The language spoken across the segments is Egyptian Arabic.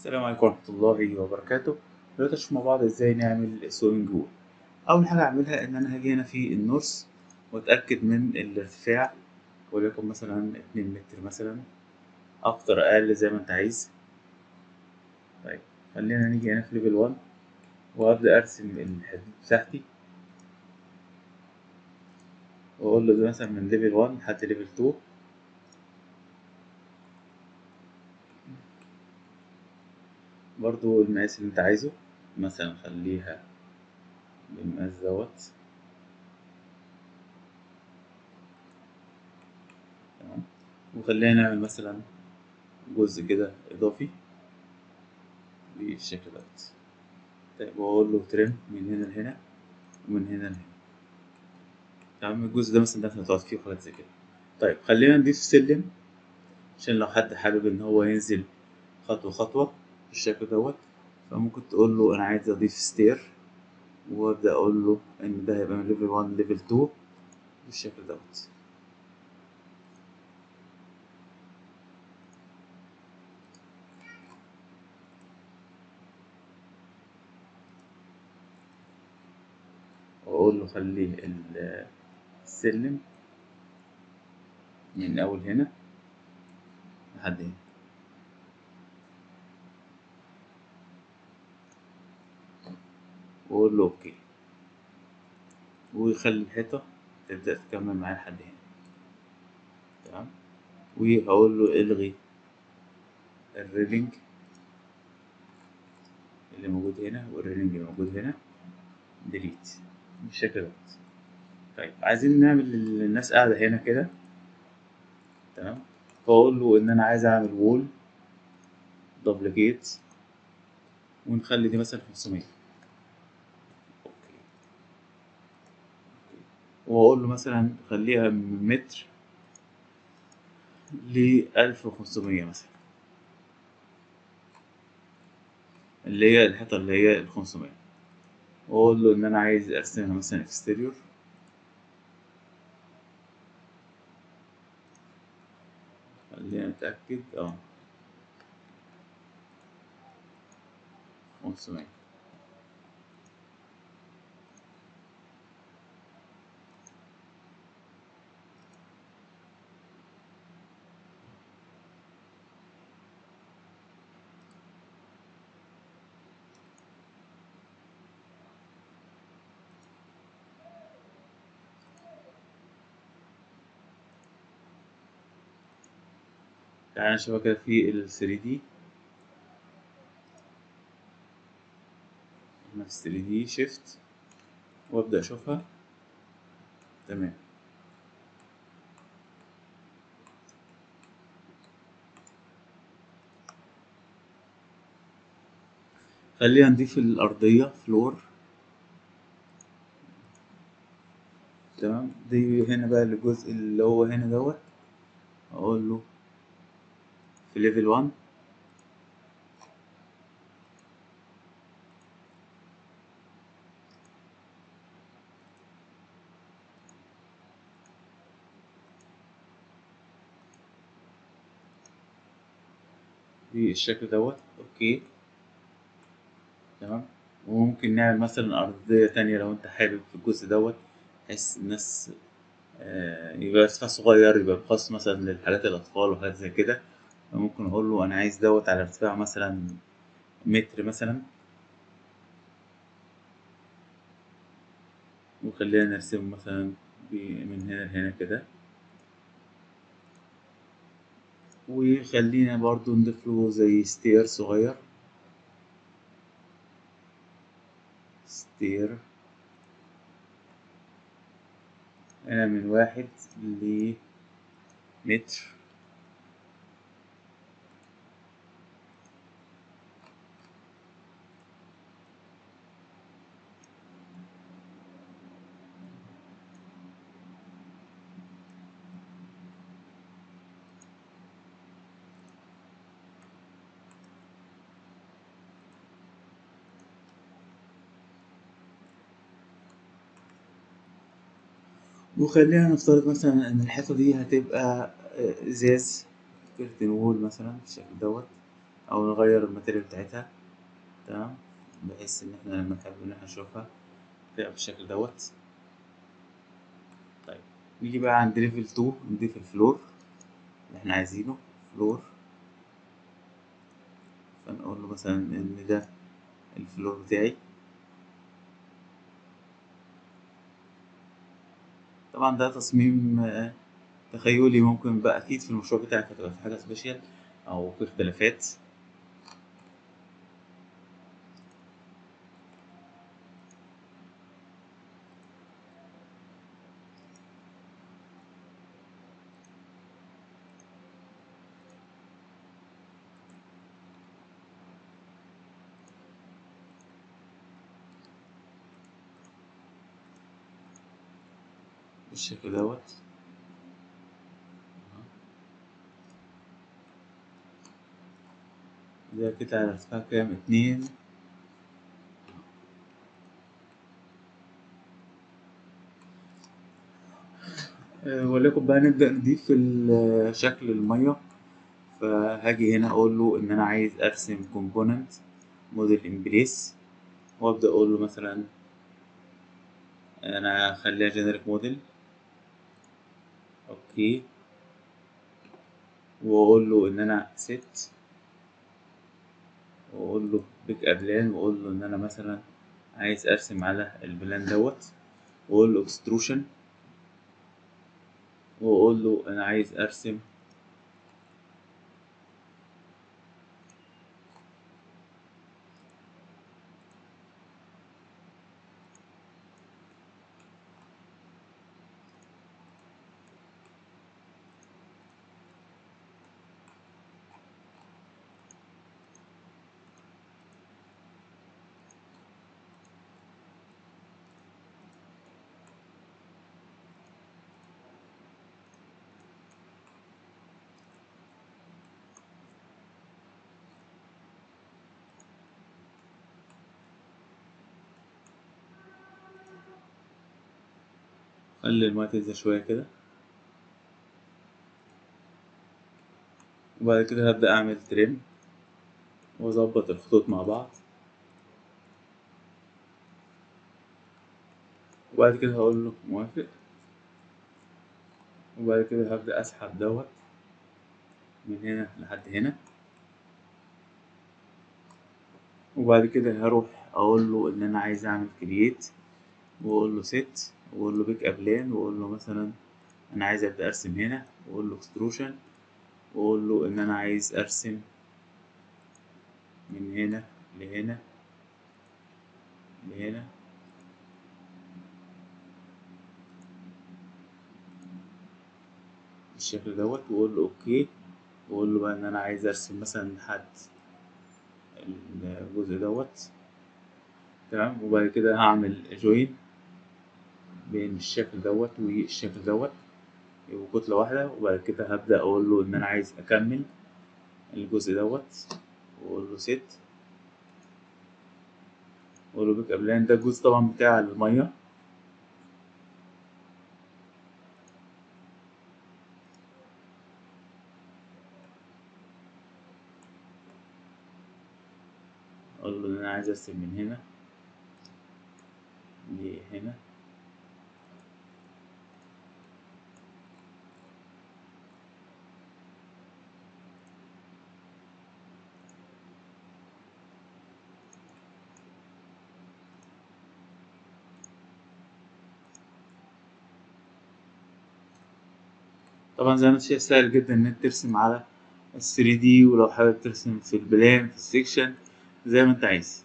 السلام عليكم ورحمة الله وبركاته دلوقتي نشوف مع بعض ازاي نعمل سوينج وول أول حاجة أعملها إن أنا هاجي هنا في النورث وأتأكد من الارتفاع وليكن مثلا اتنين متر مثلا أكتر أقل زي ما أنت عايز طيب خلينا نيجي هنا في ليفل 1 وأبدأ أرسم الحدود بتاعتي وأقول له ده مثلا من ليفل 1 لحد ليفل 2 برضو المقاس اللي انت عايزه مثلا خليها بالمقاس دوت تمام وخلينا نعمل مثلا جزء كده اضافي بالشكل دوت طيب واقول له ترم من هنا لهنا ومن هنا لهنا تمام الجزء ده مثلا ده هتقعد فيه وحاجات زي كده طيب خلينا نضيف سلم عشان لو حد حابب ان هو ينزل خطوة خطوة بالشكل دوت فممكن تقول له انا عايز اضيف ستير وابدا اقول له ان ده هيبقى من ليفل 1 ليفل 2 بالشكل دوت واقول له خلي السلم من اول هنا لحد هنا واقول له اوكي ويخلي الحيطة تبدأ تكمل معايا لحد هنا تمام وهقول له الغي الريلينج اللي موجود هنا والريلينج اللي موجود هنا ديليت بالشكل دوت طيب عايزين نعمل الناس قاعدة هنا كده تمام فأقول له إن أنا عايز أعمل وول دبليكيت ونخلي دي مثلا 500 واقول له مثلا خليها من متر ل 1500 مثلا اللي هي الحيطة اللي هي ال 500 واقول له ان انا عايز ارسمها مثلا اكستيريور خلينا نتأكد اه 500 تعالى نشوفها كده في ال 3 دي احنا في 3 دي شيفت وابدا اشوفها تمام خلينا نضيف الأرضية فلور تمام دي هنا بقى الجزء اللي هو هنا دوت أقول له في ليفل 1 بالشكل دوت اوكي تمام وممكن نعمل مثلا أرضية تانية لو انت حابب في الجزء دوت بحيث الناس آه يبقى ارتفاع صغير يبقى خاص مثلا للحالات الأطفال وحاجات زي كده ممكن اقول له انا عايز دوت على ارتفاع مثلا متر مثلا وخلينا نرسمه مثلا من هنا لهنا كده وخلينا برضو نضيف له زي ستير صغير ستير هنا من واحد لمتر وخلينا نفترض مثلا ان الحيطة دي هتبقى ازاز كيرتن وول مثلا بالشكل دوت او نغير الماتيريال بتاعتها تمام بحيث ان احنا لما نحب ان احنا نشوفها تبقى بالشكل دوت طيب نيجي بقى عند ليفل 2 نضيف الفلور اللي احنا عايزينه فلور فنقول له مثلا ان ده الفلور بتاعي طبعا ده تصميم آه، تخيلي ممكن بقى اكيد في المشروع بتاعك هتبقى في حاجه سبيشال او في اختلافات بالشكل دوت ده كده على ارتفاع كام اتنين آه، وليكن بقى نبدأ نضيف ال- شكل المية فهاجي هنا أقول له إن أنا عايز أرسم كومبوننت موديل إمبليس وأبدأ أقول له مثلا أنا هخليها جينيريك موديل أوكي وأقول له إن أنا ست وأقول له بيك أبلان وأقول له إن أنا مثلا عايز أرسم على البلان دوت وأقول له اكستروشن وأقول له أنا عايز أرسم خلي المية تنزل شوية كده وبعد كده هبدأ أعمل تريم وأظبط الخطوط مع بعض وبعد كده هقول له موافق وبعد كده هبدأ أسحب دوت من هنا لحد هنا وبعد كده هروح أقول له إن أنا عايز أعمل كرييت وأقول له ست وأقول له بيك أبلان وأقول له مثلا أنا عايز أبدأ أرسم هنا وأقول له اكستروشن وأقول له إن أنا عايز أرسم من هنا لهنا لهنا بالشكل دوت وأقول له أوكي وأقول له بقى إن أنا عايز أرسم مثلا لحد الجزء دوت تمام وبعد كده هعمل جوين بين الشكل دوت والشكل دوت يبقوا كتلة واحدة وبعد كده هبدأ أقول له إن أنا عايز أكمل الجزء دوت وأقول له ست وأقول له بيك أبلان ده الجزء طبعا بتاع المية أقول له إن أنا عايز أرسم من هنا لهنا طبعا زي ما انت شايف سهل جدا ان انت ترسم على ال 3 دي ولو حابب ترسم في البلان في السكشن زي ما انت عايز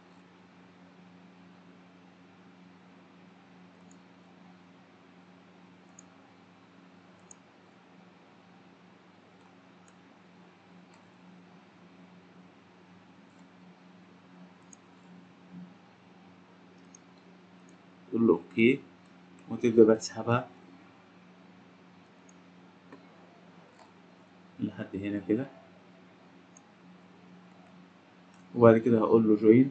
تقول له اوكي وتبدأ بقى تسحبها لحد هنا كده وبعد كده هقول له جوين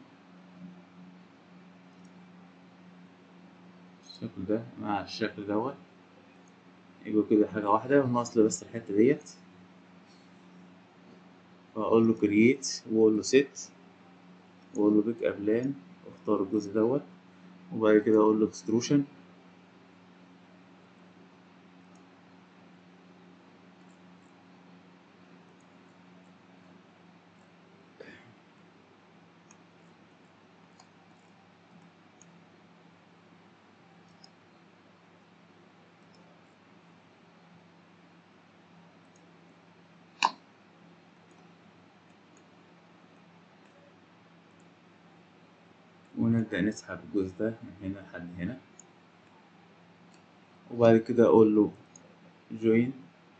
الشكل ده مع الشكل دوت يبقوا كده حاجة واحدة وناقص لي بس الحتة ديت فهقول اقول له كرييت واقول له سيت واقول له بيك ابلان واختار الجزء دوت وبعد كده اقول له اكستروشن ونبدأ نسحب الجزء ده من هنا لحد هنا وبعد كده أقول له join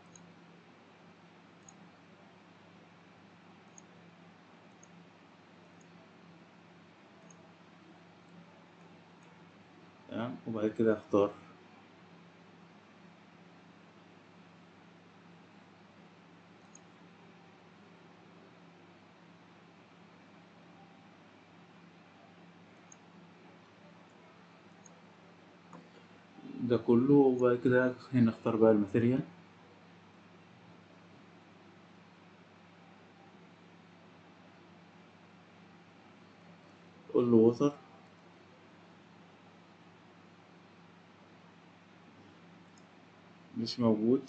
تمام وبعد كده أختار ده كله وبعد كده هنا اختار بقى الماتيريال قول له ووتر مش موجود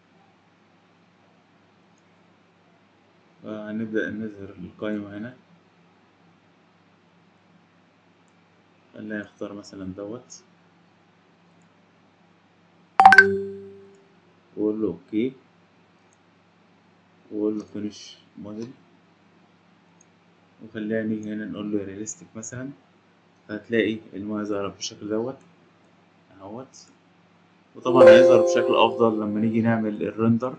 هنبدأ نظهر القائمة هنا خلينا نختار مثلا دوت وأقول له أوكي وأقول له فينيش موديل وخلينا نيجي هنا نقول له رياليستيك مثلا هتلاقي المايه ظاهرة بالشكل دوت اهوت وطبعا هيظهر بشكل أفضل لما نيجي نعمل الرندر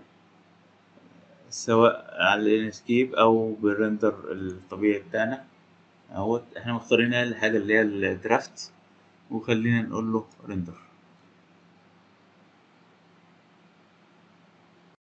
سواء على الانسكيب أو بالرندر الطبيعي بتاعنا اهوت احنا مختارين أقل حاجة اللي هي الدرافت وخلينا نقول له رندر